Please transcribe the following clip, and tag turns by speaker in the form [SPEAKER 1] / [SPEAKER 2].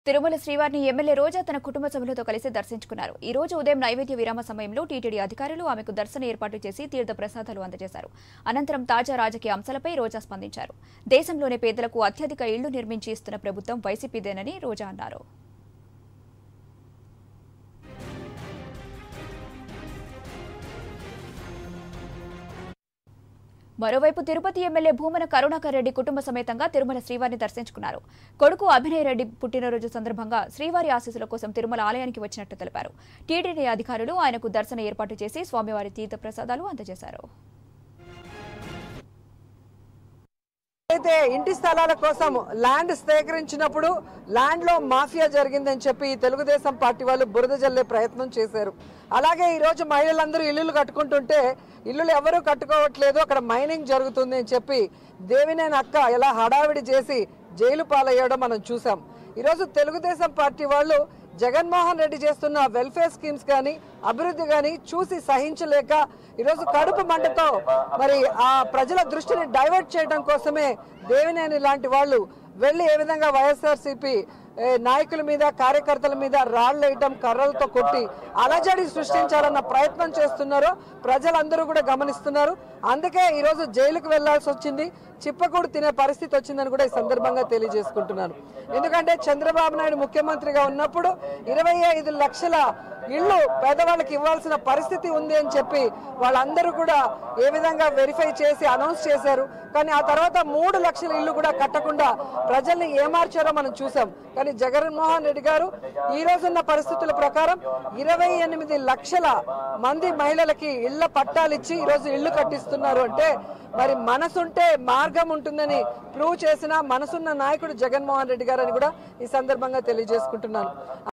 [SPEAKER 1] తిరుమల శ్రీవారిని ఎమ్మెల్యే రోజా తన కుటుంబ సభ్యులతో కలిసి దర్శించుకున్నారు ఈ రోజు ఉదయం నైవేద్య విరామ సమయంలో టీటీడీ అధికారులు ఆమెకు దర్శన ఏర్పాటు చేసి తీర్థ ప్రసాదాలు అందజేశారు అనంతరం తాజా రాజకీయ అంశాలపై రోజా స్పందించారు దేశంలోనే పేదలకు అత్యధిక ఇళ్లు నిర్మించి ఇస్తున్న ప్రభుత్వం వైసీపీదేనని రోజా అన్నారు మరోవైపు తిరుపతి ఎమ్మెల్యే భూమన కరుణాకర్ రెడ్డి కుటుంబ సమేతంగా తిరుమల శ్రీవారిని దర్శించుకున్నారు కొడుకు అభినయ్ రెడ్డి పుట్టినరోజు సందర్భంగా శ్రీవారి ఆశీస్సుల కోసం తిరుమల ఆలయానికి వచ్చినట్టు తెలిపారు టీటీడీ అధికారులు ఆయనకు దర్శన ఏర్పాటు చేసి స్వామివారి తీర్థ ప్రసాదాలు అందజేశారు
[SPEAKER 2] అయితే ఇంటి స్థలాల కోసం ల్యాండ్ సేకరించినప్పుడు ల్యాండ్ లో మాఫియా జరిగిందని చెప్పి ఈ తెలుగుదేశం పార్టీ వాళ్ళు బురద జల్లే ప్రయత్నం చేశారు అలాగే ఈ రోజు మహిళలందరూ ఇల్లులు కట్టుకుంటుంటే ఇల్లులు ఎవరు కట్టుకోవట్లేదు అక్కడ మైనింగ్ జరుగుతుంది అని చెప్పి దేవినేని అక్క ఎలా హడావిడి చేసి జైలు పాలయ్యడం మనం చూసాం ఈరోజు తెలుగుదేశం పార్టీ వాళ్ళు జగన్మోహన్ రెడ్డి చేస్తున్న వెల్ఫేర్ స్కీమ్స్ కానీ అభివృద్ధి కానీ చూసి సహించలేక ఈరోజు కడుపు మంటతో మరి ఆ ప్రజల దృష్టిని డైవర్ట్ చేయడం కోసమే దేవినేని లాంటి వాళ్ళు వెళ్ళి ఏ విధంగా వైఎస్ఆర్సీపీ నాయకుల మీద కార్యకర్తల మీద రాళ్ళు వేయటం కర్రలతో కొట్టి అలజడి సృష్టించాలన్న ప్రయత్నం చేస్తున్నారో ప్రజలందరూ కూడా గమనిస్తున్నారు అందుకే ఈరోజు జైలుకు వెళ్లాల్సి వచ్చింది చిప్పకూడు తినే పరిస్థితి వచ్చిందని కూడా ఈ సందర్భంగా తెలియజేసుకుంటున్నాను ఎందుకంటే చంద్రబాబు నాయుడు ముఖ్యమంత్రిగా ఉన్నప్పుడు ఇరవై ఐదు లక్షల ఇళ్ళు పేదవాళ్ళకి ఇవ్వాల్సిన పరిస్థితి ఉంది అని చెప్పి వాళ్ళందరూ కూడా ఏ విధంగా వెరిఫై చేసి అనౌన్స్ చేశారు కానీ ఆ తర్వాత మూడు లక్షల ఇల్లు కూడా కట్టకుండా ప్రజల్ని ఏమార్చారో మనం చూసాం కానీ జగన్మోహన్ రెడ్డి గారు ఈ రోజున్న పరిస్థితుల ప్రకారం ఇరవై ఎనిమిది లక్షల మంది మహిళలకి ఇళ్ల పట్టాలిచ్చి ఈ రోజు ఇళ్లు కట్టిస్తున్నారు అంటే మరి మనసుంటే మార్గం ఉంటుందని ప్రూవ్ చేసిన మనసున్న నాయకుడు జగన్మోహన్ రెడ్డి గారు అని కూడా ఈ సందర్భంగా తెలియజేసుకుంటున్నాను